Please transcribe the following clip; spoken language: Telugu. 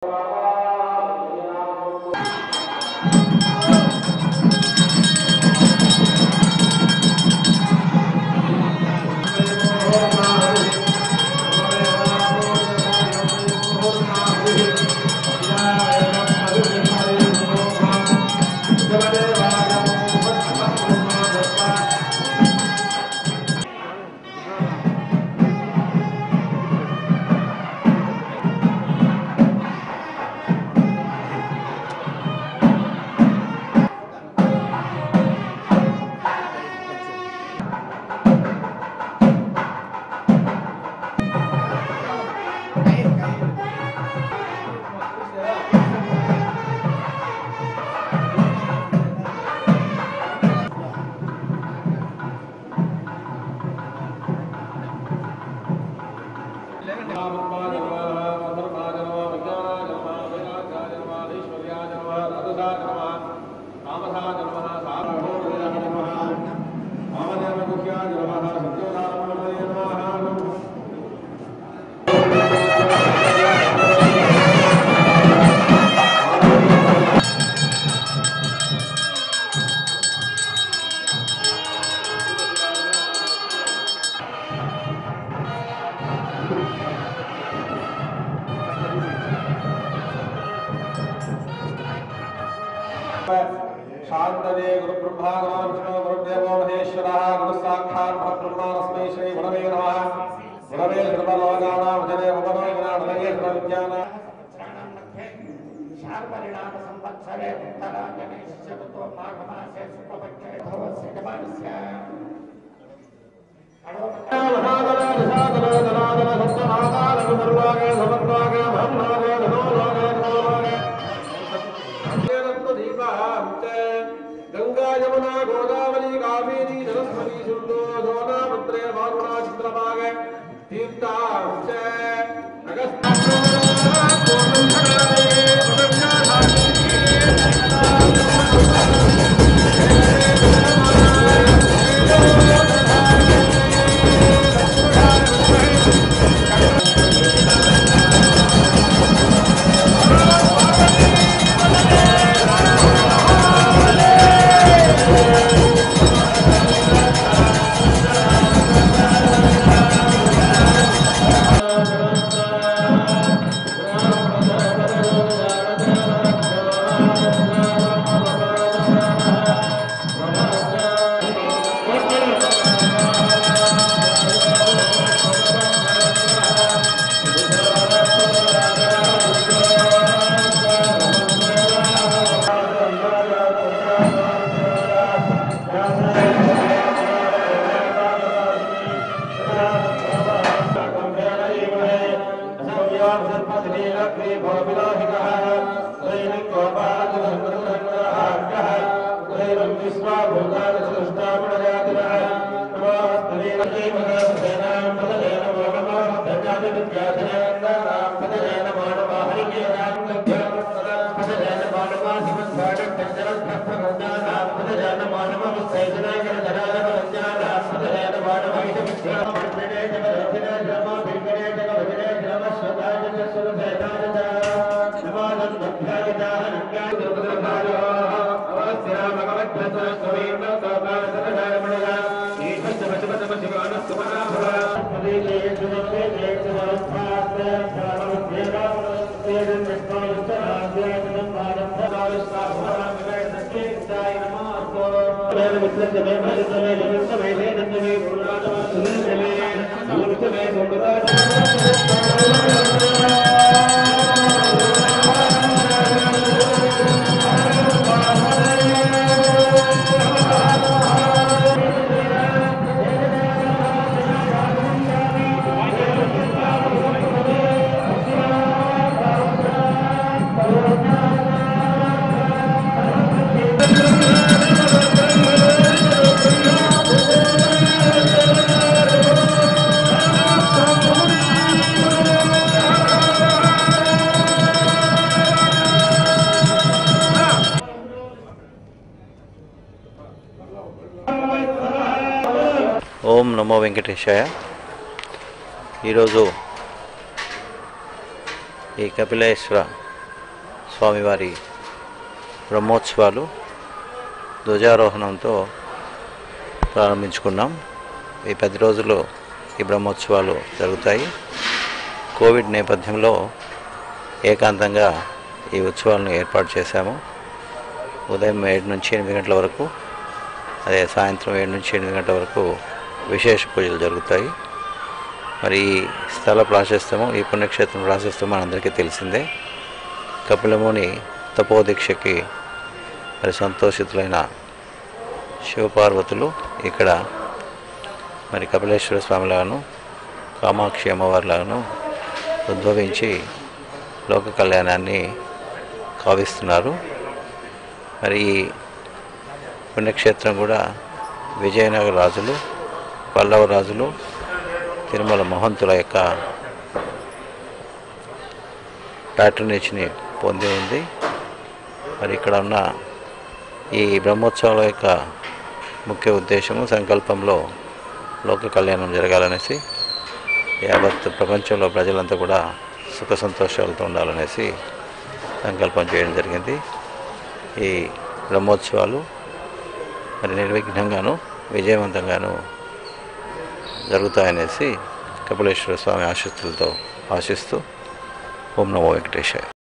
शान्तवे गुरुब्रह्मा गुरुविष्णु गुरुदेवो महेश्वरः गुरुसाक्षात् परब्रह्मा तस्मै श्री गुरवे नमः गुरवे सर्वलोकानां जने उपनोविनाटलये सर्वविद्यानां शार्परिणाम संवत्सरे उत्तरायणे शततो माघमासे शुक्लपक्षे भवस्य जमानस्य గంగా యమునా గోదావరి కావేరీ సరస్వతి సుందో గోదాముద్రే వారుణా చిత్రభాగ తీర్థాంచ ఓం నమో వెంకటేశాయ ఈరోజు ఈ కపిలేశ్వర స్వామివారి బ్రహ్మోత్సవాలు ధ్వజారోహణంతో ప్రారంభించుకున్నాం ఈ పది రోజులు ఈ బ్రహ్మోత్సవాలు జరుగుతాయి కోవిడ్ నేపథ్యంలో ఏకాంతంగా ఈ ఉత్సవాలను ఏర్పాటు చేశాము ఉదయం ఏడు నుంచి ఎనిమిది గంటల వరకు అదే సాయంత్రం ఏడు నుంచి ఎనిమిది గంటల వరకు విశేష పూజలు జరుగుతాయి మరి ఈ స్థల ప్రాశస్త్యము ఈ పుణ్యక్షేత్రం ప్రాశస్త్యం మనందరికీ తెలిసిందే కపిలముని తపోదీక్షకి మరి సంతోషితులైన శివపార్వతులు ఇక్కడ మరి కపిలేశ్వర స్వామిలాగాను కామాక్షి అమ్మవారిలాగాను ఉద్భవించి లోక కళ్యాణాన్ని కావిస్తున్నారు మరి ఈ పుణ్యక్షేత్రం కూడా విజయనగర రాజులు పల్లవ రాజులు తిరుమల మహంతుల యొక్క ప్యాటర్నేజ్ని పొంది ఉంది మరి ఇక్కడ ఉన్న ఈ బ్రహ్మోత్సవాల యొక్క ముఖ్య ఉద్దేశము సంకల్పంలో లోక కళ్యాణం జరగాలనేసి యావత్ ప్రపంచంలో ప్రజలంతా కూడా సుఖ సంతోషాలతో ఉండాలనేసి సంకల్పం చేయడం జరిగింది ఈ బ్రహ్మోత్సవాలు మరి నిర్విఘ్నంగాను విజయవంతంగాను జరుగుతాయనేసి కపిలేశ్వర స్వామి ఆశీస్సులతో ఆశిస్తూ ఓం నమో వెంకటేశాయ